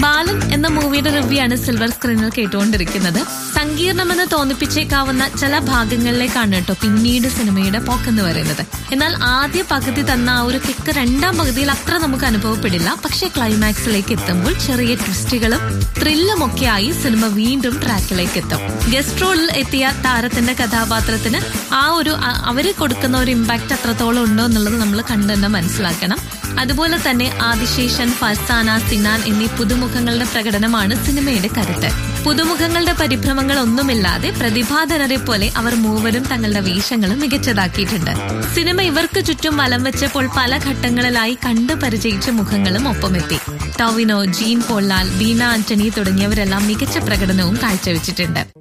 ബാലൻ എന്ന മൂവിയുടെ റിവ്യൂ ആണ് സിൽവർ സ്ക്രീനിൽ കേട്ടുകൊണ്ടിരിക്കുന്നത് സങ്കീർണമെന്ന് തോന്നിപ്പിച്ചേക്കാവുന്ന ചില ഭാഗങ്ങളിലേക്കാണ് കേട്ടോ പിന്നീട് സിനിമയുടെ പോക്കെന്ന് പറയുന്നത് എന്നാൽ ആദ്യ പകുതി തന്ന ആ ഒരു കിക്ക് രണ്ടാം പകുതിയിൽ അത്ര നമുക്ക് അനുഭവപ്പെടില്ല പക്ഷേ ക്ലൈമാക്സിലേക്ക് എത്തുമ്പോൾ ചെറിയ ട്വിസ്റ്റുകളും ത്രില്ലും ഒക്കെ ആയി സിനിമ വീണ്ടും ട്രാക്കിലേക്ക് എത്തും ഗസ്റ്റ് റോളിൽ എത്തിയ താരത്തിന്റെ കഥാപാത്രത്തിന് ആ ഒരു അ- അവര് കൊടുക്കുന്ന ഒരു ഇമ്പാക്ട് അത്രത്തോളം ഉണ്ടോ എന്നുള്ളത് നമ്മൾ കണ്ടു തന്നെ മനസ്സിലാക്കണം അതുപോലെ തന്നെ ആദിശേഷൻ ഫർസാന സിനാൻ എന്നീ പുതുമുഖങ്ങളുടെ പ്രകടനമാണ് സിനിമയുടെ കരുത്ത് പുതുമുഖങ്ങളുടെ പരിഭ്രമങ്ങൾ ഒന്നുമില്ലാതെ പ്രതിഭാധനരെ പോലെ അവർ മൂവരും തങ്ങളുടെ വേഷങ്ങളും മികച്ചതാക്കിയിട്ടുണ്ട് സിനിമ ഇവർക്ക് ചുറ്റും വലം വെച്ചപ്പോൾ പല ഘട്ടങ്ങളിലായി കണ്ടു പരിചയിച്ച മുഖങ്ങളും ഒപ്പമെത്തി ടോവിനോ ജീൻ പോള്ളാൽ ബീന ആന്റണി തുടങ്ങിയവരെല്ലാം മികച്ച പ്രകടനവും കാഴ്ചവെച്ചിട്ടുണ്ട്